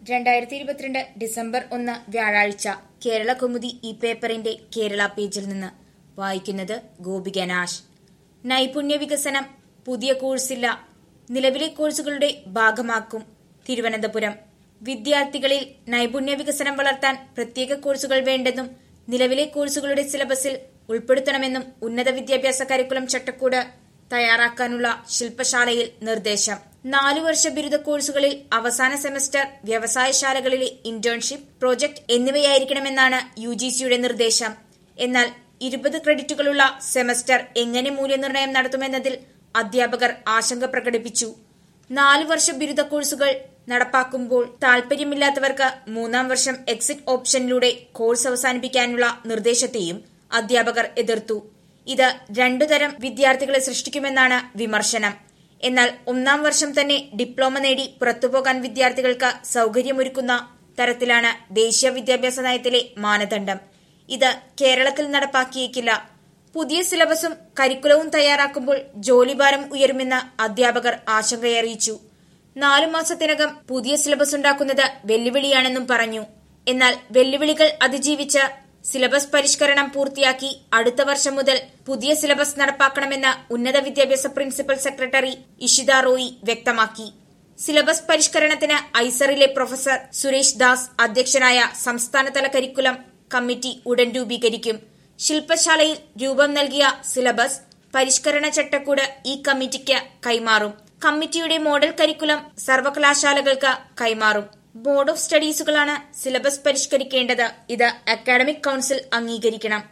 രണ്ടായിരത്തി ഇരുപത്തിരണ്ട് ഡിസംബർ ഒന്ന് വ്യാഴാഴ്ച കേരള കൗമുദി ഈ പേപ്പറിന്റെ കേരള പേജിൽ നിന്ന് വായിക്കുന്നത് ഗോപിക നാശ് നൈപുണ്യ വികസനം പുതിയ കോഴ്സില്ല നിലവിലെ കോഴ്സുകളുടെ ഭാഗമാക്കും തിരുവനന്തപുരം വിദ്യാർത്ഥികളിൽ നൈപുണ്യ വികസനം വളർത്താൻ പ്രത്യേക കോഴ്സുകൾ വേണ്ടെന്നും നിലവിലെ കോഴ്സുകളുടെ സിലബസിൽ ഉൾപ്പെടുത്തണമെന്നും ഉന്നത വിദ്യാഭ്യാസ കരിക്കുലം ചട്ടക്കൂട് തയ്യാറാക്കാനുള്ള ശില്പശാലയിൽ നിർദ്ദേശം നാലു വർഷ ബിരുദ കോഴ്സുകളിൽ അവസാന സെമസ്റ്റർ വ്യവസായശാലകളിലെ ഇന്റേൺഷിപ്പ് പ്രോജക്ട് എന്നിവയായിരിക്കണമെന്നാണ് യു ജി സിയുടെ നിർദ്ദേശം എന്നാൽ ഇരുപത് ക്രെഡിറ്റുകളുള്ള സെമസ്റ്റർ എങ്ങനെ മൂല്യനിർണ്ണയം നടത്തുമെന്നതിൽ അധ്യാപകർ ആശങ്ക പ്രകടിപ്പിച്ചു നാലു വർഷ ബിരുദ കോഴ്സുകൾ നടപ്പാക്കുമ്പോൾ താൽപര്യമില്ലാത്തവർക്ക് മൂന്നാം വർഷം എക്സിറ്റ് ഓപ്ഷനിലൂടെ കോഴ്സ് അവസാനിപ്പിക്കാനുള്ള നിർദ്ദേശത്തെയും അധ്യാപകർ എതിർത്തു ഇത് രണ്ടു തരം വിദ്യാർത്ഥികളെ സൃഷ്ടിക്കുമെന്നാണ് വിമർശനം എന്നാൽ ഒന്നാം വർഷം തന്നെ ഡിപ്ലോമ നേടി പുറത്തുപോകാൻ വിദ്യാർത്ഥികൾക്ക് സൗകര്യമൊരുക്കുന്ന തരത്തിലാണ് ദേശീയ വിദ്യാഭ്യാസ നയത്തിലെ മാനദണ്ഡം ഇത് കേരളത്തിൽ നടപ്പാക്കിയേക്കില്ല പുതിയ സിലബസും കരിക്കുലവും തയ്യാറാക്കുമ്പോൾ ജോലിഭാരം ഉയരുമെന്ന് അധ്യാപകർ ആശങ്കയറിയിച്ചു നാലു മാസത്തിനകം പുതിയ സിലബസ് ഉണ്ടാക്കുന്നത് വെല്ലുവിളിയാണെന്നും പറഞ്ഞു എന്നാൽ വെല്ലുവിളികൾ അതിജീവിച്ച് സിലബസ് പരിഷ്കരണം പൂർത്തിയാക്കി അടുത്ത വർഷം മുതൽ പുതിയ സിലബസ് നടപ്പാക്കണമെന്ന് ഉന്നത വിദ്യാഭ്യാസ പ്രിൻസിപ്പൽ സെക്രട്ടറി ഇഷിത റോയി വ്യക്തമാക്കി സിലബസ് പരിഷ്കരണത്തിന് ഐസറിലെ പ്രൊഫസർ സുരേഷ് ദാസ് അധ്യക്ഷനായ സംസ്ഥാനതല കരിക്കുലം കമ്മിറ്റി ഉടൻ രൂപീകരിക്കും ശില്പശാലയിൽ രൂപം നൽകിയ സിലബസ് പരിഷ്കരണ ചട്ടക്കൂട് ഈ കമ്മിറ്റിക്ക് കൈമാറും കമ്മിറ്റിയുടെ മോഡൽ കരിക്കുലം സർവകലാശാലകൾക്ക് കൈമാറും ബോർഡ് ഓഫ് സ്റ്റഡീസുകളാണ് സിലബസ് പരിഷ്കരിക്കേണ്ടത് ഇത് അക്കാഡമിക് കൌൺസിൽ അംഗീകരിക്കണം